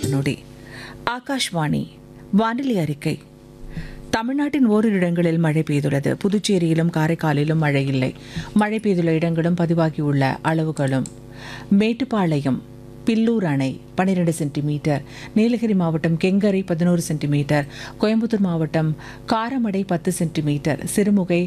ஒரு நொடி ஆகாஷ்வாணி வானிலை அறிக்கை தமிழ்நாட்டின் ஓரிரு இடங்களில் மழை பெய்துள்ளது புதுச்சேரியிலும் காரைக்காலிலும் மழை இல்லை மழை பெய்துள்ள இடங்களும் பதிவாகியுள்ள அளவுகளும் மேட்டுப்பாளையம் பில்லூர் அணை பன்னிரெண்டு சென்டிமீட்டர் நீலகிரி மாவட்டம் கெங்கரை பதினோரு சென்டிமீட்டர் கோயம்புத்தூர் மாவட்டம் காரமடை பத்து சென்டிமீட்டர் சிறுமுகை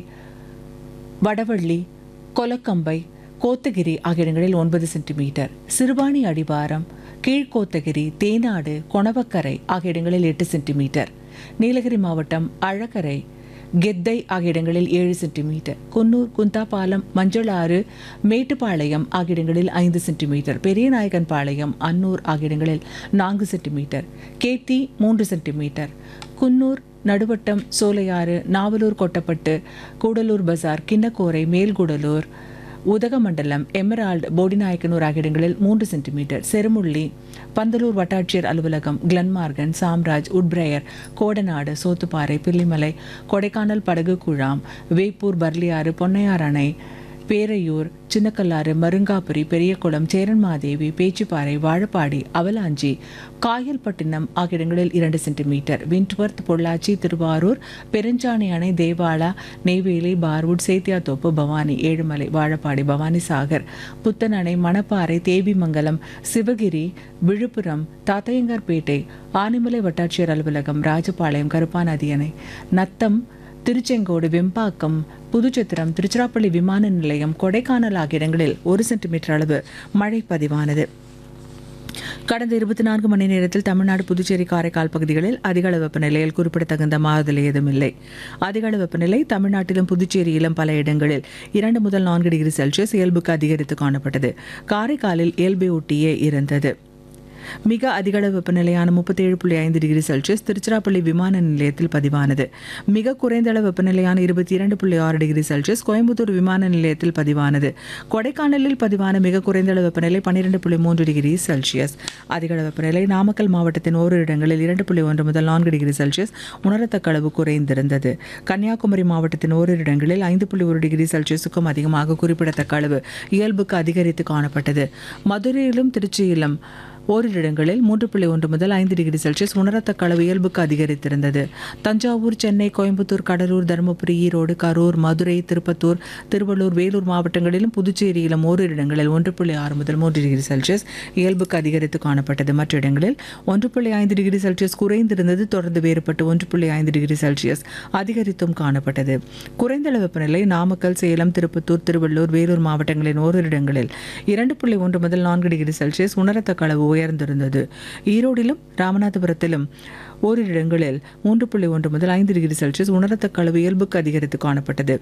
வடவள்ளி கொலக்கம்பை கோத்தகிரி ஆகிய இடங்களில் ஒன்பது சென்டிமீட்டர் சிறுவாணி அடிவாரம் கீழ்கோத்தகிரி தேனாடு கொணவக்கரை ஆகிய இடங்களில் எட்டு சென்டிமீட்டர் நீலகிரி மாவட்டம் அழகரை கெத்தை ஆகிய இடங்களில் ஏழு சென்டிமீட்டர் குன்னூர் குந்தாபாலம் மஞ்சளாறு மேட்டுப்பாளையம் ஆகிய இடங்களில் ஐந்து சென்டிமீட்டர் பெரியநாயகன்பாளையம் அன்னூர் ஆகிய இடங்களில் நான்கு சென்டிமீட்டர் கேத்தி மூன்று சென்டிமீட்டர் குன்னூர் நடுவட்டம் சோலையாறு நாவலூர் கொட்டப்பட்டு கூடலூர் பஜார் கிண்ணக்கோரை மேல்குடலூர் உதகமண்டலம் எமரால்டு போடிநாயக்கனூர் ஆகிய இடங்களில் மூன்று சென்டிமீட்டர் செருமுள்ளி பந்தலூர் வட்டாட்சியர் அலுவலகம் கிளன்மார்கன் சாம்ராஜ் உட்பிரயர் கோடநாடு சோத்துப்பாறை பில்லிமலை கொடைக்கானல் படகு குழாம் வேப்பூர் பர்லியாறு பொன்னையார் அணை பேரையூர் சின்னக்கல்லாறு மருங்காபுரி பெரியகுளம் சேரன்மாதேவி பேச்சிப்பாறை வாழப்பாடி அவலாஞ்சி காயல்பட்டினம் ஆகிய இடங்களில் இரண்டு சென்டிமீட்டர் விண்ட்வர்த் பொள்ளாச்சி திருவாரூர் பெருஞ்சாணி அணை தேவாலா நெய்வேலி பார்வுட் சேத்தியாத்தோப்பு பவானி ஏழுமலை வாழப்பாடி பவானி சாகர் புத்தன் அணை மணப்பாறை தேவிமங்கலம் சிவகிரி விழுப்புரம் தாத்தையங்கார்பேட்டை ஆனைமலை வட்டாட்சியர் அலுவலகம் ராஜபாளையம் கருப்பாநதி அணை நத்தம் திருச்செங்கோடு வெம்பாக்கம் புதுச்சத்திரம் திருச்சிராப்பள்ளி விமான நிலையம் கொடைக்கானல் ஆகிய இடங்களில் ஒரு சென்டிமீட்டர் அளவு மழை பதிவானது கடந்த இருபத்தி நான்கு மணி நேரத்தில் தமிழ்நாடு புதுச்சேரி காரைக்கால் பகுதிகளில் அதிக அளவு வெப்பநிலையில் குறிப்பிடத்தகுந்த மாறுதல் ஏதுமில்லை அதிக அளவு வெப்பநிலை தமிழ்நாட்டிலும் புதுச்சேரியிலும் பல இடங்களில் இரண்டு முதல் நான்கு டிகிரி செல்சியஸ் இயல்புக்கு அதிகரித்து காணப்பட்டது காரைக்காலில் இயல்பை ஒட்டியே இருந்தது மிக அதிக அளவு வெப்பநிலையான முப்பத்தேழு புள்ளி ஐந்து டிகிரி செல்சியஸ் திருச்சிராப்பள்ளி விமான நிலையத்தில் பதிவானது மிக குறைந்த அளவு வெப்பநிலையான இருபத்தி இரண்டு புள்ளி ஆறு டிகிரி செல்சியஸ் கோயம்புத்தூர் விமான நிலையத்தில் பதிவானது கொடைக்கானலில் பதிவான மிக குறைந்த அளவு வெப்பநிலை பன்னிரெண்டு புள்ளி மூன்று டிகிரி செல்சியஸ் அதிக அளவு வெப்பநிலை நாமக்கல் மாவட்டத்தின் ஓரிரு இடங்களில் இரண்டு புள்ளி ஒன்று முதல் நான்கு டிகிரி செல்சியஸ் உணரத்தக்க அளவு குறைந்திருந்தது கன்னியாகுமரி மாவட்டத்தின் ஓரிரு இடங்களில் ஐந்து புள்ளி ஒரு டிகிரி செல்சியஸுக்கும் அதிகமாக குறிப்பிடத்தக்க அளவு இயல்புக்கு அதிகரித்து காணப்பட்டது மதுரையிலும் திருச்சியிலும் ஓரிரு இடங்களில் மூன்று புள்ளி ஒன்று முதல் ஐந்து டிகிரி செல்சியஸ் உணரத்தக்க அளவு இயல்புக்கு அதிகரித்திருந்தது தஞ்சாவூர் சென்னை கோயம்புத்தூர் கடலூர் தருமபுரி ஈரோடு கரூர் மதுரை திருப்பத்தூர் திருவள்ளூர் வேலூர் மாவட்டங்களிலும் புதுச்சேரியிலும் ஓரிரு இடங்களில் ஒன்று புள்ளி ஆறு முதல் மூன்று டிகிரி செல்சியஸ் இயல்புக்கு அதிகரித்து காணப்பட்டது மற்ற இடங்களில் ஒன்று புள்ளி ஐந்து டிகிரி செல்சியஸ் குறைந்திருந்தது தொடர்ந்து வேறுபட்டு ஒன்று புள்ளி ஐந்து டிகிரி செல்சியஸ் அதிகரித்தும் காணப்பட்டது குறைந்த அளவு வெப்பநிலை நாமக்கல் சேலம் திருப்பத்தூர் திருவள்ளூர் வேலூர் மாவட்டங்களின் ஓரிரு இடங்களில் இரண்டு புள்ளி ஒன்று முதல் நான்கு டிகிரி செல்சியஸ் உணரத்தக்க அளவு உயர்ந்திருந்தது ஈரோடிலும் ராமநாதபுரத்திலும் ஓரிரு இடங்களில் மூன்று புள்ளி ஒன்று முதல் ஐந்து டிகிரி செல்சியஸ் உணரத்தக்க அளவு இயல்புக்கு அதிகரித்து காணப்பட்டது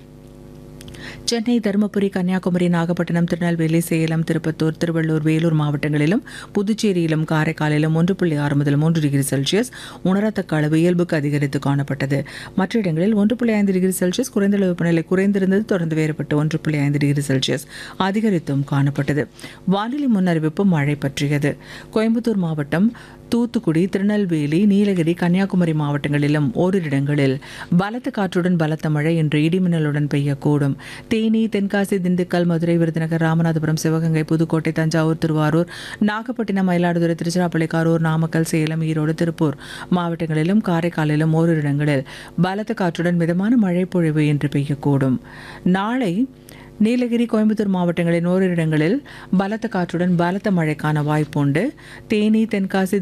சென்னை தருமபுரி கன்னியாகுமரி நாகப்பட்டினம் திருநெல்வேலி சேலம் திருப்பத்தூர் திருவள்ளூர் வேலூர் மாவட்டங்களிலும் புதுச்சேரியிலும் காரைக்காலிலும் ஒன்று புள்ளி ஆறு முதல் மூன்று டிகிரி செல்சியஸ் உணரத்தக்க அளவு இயல்புக்கு அதிகரித்து காணப்பட்டது மற்ற இடங்களில் ஒன்று புள்ளி ஐந்து டிகிரி செல்சியஸ் குறைந்த அளவு வெப்பநிலை குறைந்திருந்தது தொடர்ந்து வேறுபட்டு ஒன்று புள்ளி ஐந்து டிகிரி செல்சியஸ் அதிகரித்தும் காணப்பட்டது வானிலை முன்னறிவிப்பு மழை பற்றியது கோயம்புத்தூர் மாவட்டம் தூத்துக்குடி திருநெல்வேலி நீலகிரி கன்னியாகுமரி மாவட்டங்களிலும் ஓரிரு இடங்களில் பலத்த காற்றுடன் பலத்த மழை இன்று இடிமின்னலுடன் பெய்யக்கூடும் தேனி தென்காசி திண்டுக்கல் மதுரை விருதுநகர் ராமநாதபுரம் சிவகங்கை புதுக்கோட்டை தஞ்சாவூர் திருவாரூர் நாகப்பட்டினம் மயிலாடுதுறை திருச்சிராப்பள்ளி கரூர் நாமக்கல் சேலம் ஈரோடு திருப்பூர் மாவட்டங்களிலும் காரைக்காலிலும் ஓரிரு இடங்களில் பலத்த காற்றுடன் மிதமான மழை பொழிவு இன்று பெய்யக்கூடும் நாளை நீலகிரி கோயம்புத்தூர் மாவட்டங்களின் ஓரிரு இடங்களில் பலத்த காற்றுடன் பலத்த மழைக்கான வாய்ப்புண்டு தேனி தென்காசி